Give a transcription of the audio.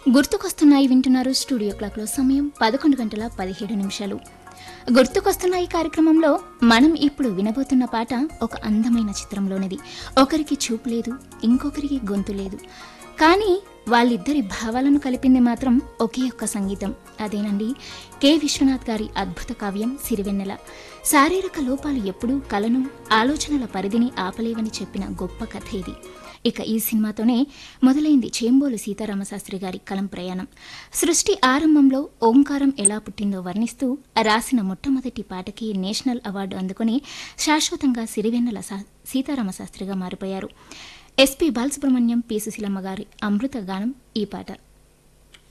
గుర్తుకొస్తున్నాయి వింటున్నారు స్టూడియో క్లాక్లో సమయం పదకొండు గంటల పదిహేడు నిమిషాలు గుర్తుకొస్తున్నాయి కార్యక్రమంలో మనం ఇప్పుడు వినబోతున్న పాట ఒక అందమైన చిత్రంలోనిది ఒకరికి చూపు లేదు ఇంకొకరికి గొంతు లేదు కానీ వాళ్ళిద్దరి భావాలను కలిపింది మాత్రం ఒకే ఒక్క సంగీతం అదేనండి కె విశ్వనాథ్ గారి అద్భుత కావ్యం సిరివెన్నెల శారీరక లోపాలు ఎప్పుడూ కలను ఆలోచనల పరిధిని ఆపలేవని చెప్పిన గొప్ప కథ ఇది ఇక ఈ సినిమాతోనే మొదలైంది చేంబోలు సీతారామశాస్త్రి గారి కలం ప్రయాణం సృష్టి ఆరంభంలో ఓంకారం ఎలా పుట్టిందో వర్ణిస్తూ రాసిన మొట్టమొదటి పాటకి నేషనల్ అవార్డు అందుకుని శాశ్వతంగా సిరివెన్నెల సా- సీతారామశాస్త్రిగా మారిపోయారు ఎస్పి బాలసుబ్రహ్మణ్యం పి సుశీలమ్మ గారి అమృత గానం ఈ పాట